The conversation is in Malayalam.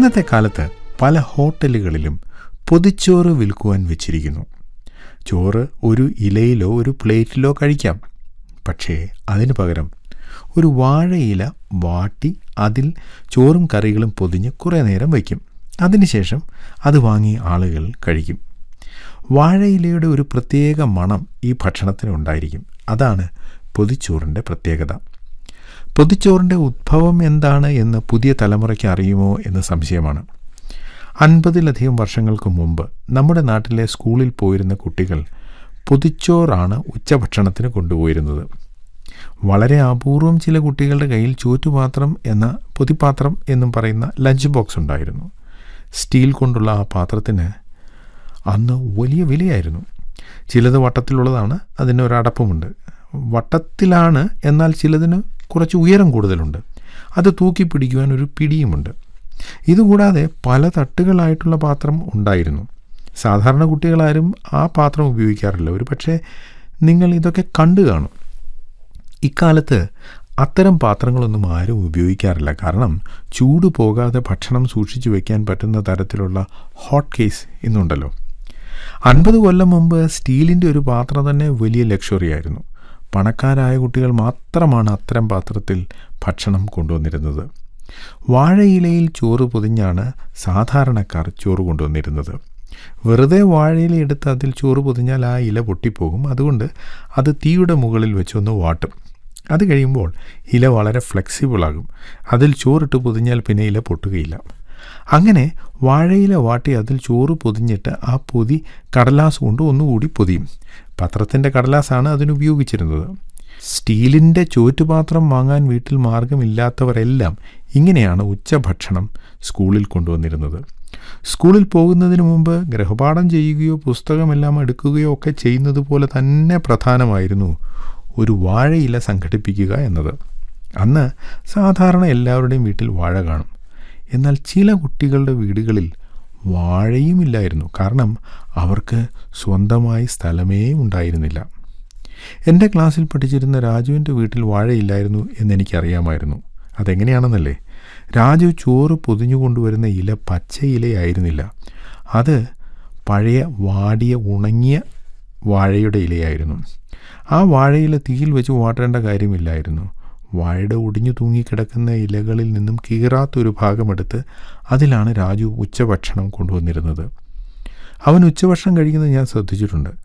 ഇന്നത്തെ കാലത്ത് പല ഹോട്ടലുകളിലും പൊതിച്ചോറ് വിൽക്കുവാൻ വെച്ചിരിക്കുന്നു ചോറ് ഒരു ഇലയിലോ ഒരു പ്ലേറ്റിലോ കഴിക്കാം പക്ഷേ അതിന് പകരം ഒരു വാഴയില വാട്ടി അതിൽ ചോറും കറികളും പൊതിഞ്ഞ് കുറേ നേരം വയ്ക്കും അതിനുശേഷം അത് വാങ്ങി ആളുകൾ കഴിക്കും വാഴയിലയുടെ ഒരു പ്രത്യേക മണം ഈ ഭക്ഷണത്തിന് ഉണ്ടായിരിക്കും അതാണ് പൊതിച്ചോറിൻ്റെ പ്രത്യേകത പൊതിച്ചോറിൻ്റെ ഉദ്ഭവം എന്താണ് എന്ന് പുതിയ തലമുറയ്ക്ക് അറിയുമോ എന്ന് സംശയമാണ് അൻപതിലധികം വർഷങ്ങൾക്ക് മുമ്പ് നമ്മുടെ നാട്ടിലെ സ്കൂളിൽ പോയിരുന്ന കുട്ടികൾ പൊതിച്ചോറാണ് ഉച്ചഭക്ഷണത്തിന് കൊണ്ടുപോയിരുന്നത് വളരെ അപൂർവം ചില കുട്ടികളുടെ കയ്യിൽ ചോറ്റുപാത്രം എന്ന പൊതിപാത്രം എന്നും പറയുന്ന ലഞ്ച് ബോക്സ് ഉണ്ടായിരുന്നു സ്റ്റീൽ കൊണ്ടുള്ള ആ പാത്രത്തിന് അന്ന് വലിയ വിലയായിരുന്നു ചിലത് വട്ടത്തിലുള്ളതാണ് അതിന് ഒരടപ്പമുണ്ട് വട്ടത്തിലാണ് എന്നാൽ ചിലതിന് കുറച്ച് ഉയരം കൂടുതലുണ്ട് അത് തൂക്കി പിടിക്കുവാൻ ഒരു പിടിയുമുണ്ട് ഇതുകൂടാതെ പല തട്ടുകളായിട്ടുള്ള പാത്രം ഉണ്ടായിരുന്നു സാധാരണ കുട്ടികളാരും ആ പാത്രം ഉപയോഗിക്കാറില്ല ഒരു പക്ഷേ നിങ്ങൾ ഇതൊക്കെ കണ്ടു കാണും ഇക്കാലത്ത് അത്തരം പാത്രങ്ങളൊന്നും ആരും ഉപയോഗിക്കാറില്ല കാരണം ചൂട് പോകാതെ ഭക്ഷണം സൂക്ഷിച്ചു വെക്കാൻ പറ്റുന്ന തരത്തിലുള്ള ഹോട്ട് കേസ് ഇന്നുണ്ടല്ലോ അൻപത് കൊല്ലം മുമ്പ് സ്റ്റീലിൻ്റെ ഒരു പാത്രം തന്നെ വലിയ ലക്ഷറി ആയിരുന്നു പണക്കാരായ കുട്ടികൾ മാത്രമാണ് അത്തരം പാത്രത്തിൽ ഭക്ഷണം കൊണ്ടുവന്നിരുന്നത് വാഴയിലയിൽ ചോറ് പൊതിഞ്ഞാണ് സാധാരണക്കാർ ചോറ് കൊണ്ടുവന്നിരുന്നത് വെറുതെ വാഴയില എടുത്ത് അതിൽ ചോറ് പൊതിഞ്ഞാൽ ആ ഇല പൊട്ടിപ്പോകും അതുകൊണ്ട് അത് തീയുടെ മുകളിൽ വെച്ചൊന്ന് വാട്ടും അത് കഴിയുമ്പോൾ ഇല വളരെ ഫ്ലെക്സിബിളാകും അതിൽ ചോറിട്ട് പൊതിഞ്ഞാൽ പിന്നെ ഇല പൊട്ടുകയില്ല അങ്ങനെ വാഴയില വാട്ടി അതിൽ ചോറ് പൊതിഞ്ഞിട്ട് ആ പൊതി കടലാസ് കൊണ്ട് ഒന്നുകൂടി പൊതിയും പത്രത്തിൻ്റെ കടലാസാണ് അതിനുപയോഗിച്ചിരുന്നത് സ്റ്റീലിൻ്റെ ചോറ്റുപാത്രം വാങ്ങാൻ വീട്ടിൽ മാർഗമില്ലാത്തവരെല്ലാം ഇങ്ങനെയാണ് ഉച്ചഭക്ഷണം സ്കൂളിൽ കൊണ്ടുവന്നിരുന്നത് സ്കൂളിൽ പോകുന്നതിന് മുമ്പ് ഗൃഹപാഠം ചെയ്യുകയോ പുസ്തകമെല്ലാം എടുക്കുകയോ ഒക്കെ ചെയ്യുന്നത് പോലെ തന്നെ പ്രധാനമായിരുന്നു ഒരു വാഴയില സംഘടിപ്പിക്കുക എന്നത് അന്ന് സാധാരണ എല്ലാവരുടെയും വീട്ടിൽ വാഴ കാണും എന്നാൽ ചില കുട്ടികളുടെ വീടുകളിൽ വാഴയുമില്ലായിരുന്നു കാരണം അവർക്ക് സ്വന്തമായി സ്ഥലമേ ഉണ്ടായിരുന്നില്ല എൻ്റെ ക്ലാസ്സിൽ പഠിച്ചിരുന്ന രാജുവിൻ്റെ വീട്ടിൽ വാഴയില്ലായിരുന്നു എന്നെനിക്കറിയാമായിരുന്നു അതെങ്ങനെയാണെന്നല്ലേ രാജു ചോറ് പൊതിഞ്ഞു കൊണ്ടുവരുന്ന ഇല പച്ച ഇലയായിരുന്നില്ല അത് പഴയ വാടിയ ഉണങ്ങിയ വാഴയുടെ ഇലയായിരുന്നു ആ വാഴയില തീയിൽ വെച്ച് വാട്ടേണ്ട കാര്യമില്ലായിരുന്നു വാഴയുടെ ഒടിഞ്ഞു തൂങ്ങിക്കിടക്കുന്ന ഇലകളിൽ നിന്നും കീറാത്തൊരു ഭാഗമെടുത്ത് അതിലാണ് രാജു ഉച്ചഭക്ഷണം കൊണ്ടുവന്നിരുന്നത് അവൻ ഉച്ചഭക്ഷണം കഴിക്കുന്നത് ഞാൻ ശ്രദ്ധിച്ചിട്ടുണ്ട്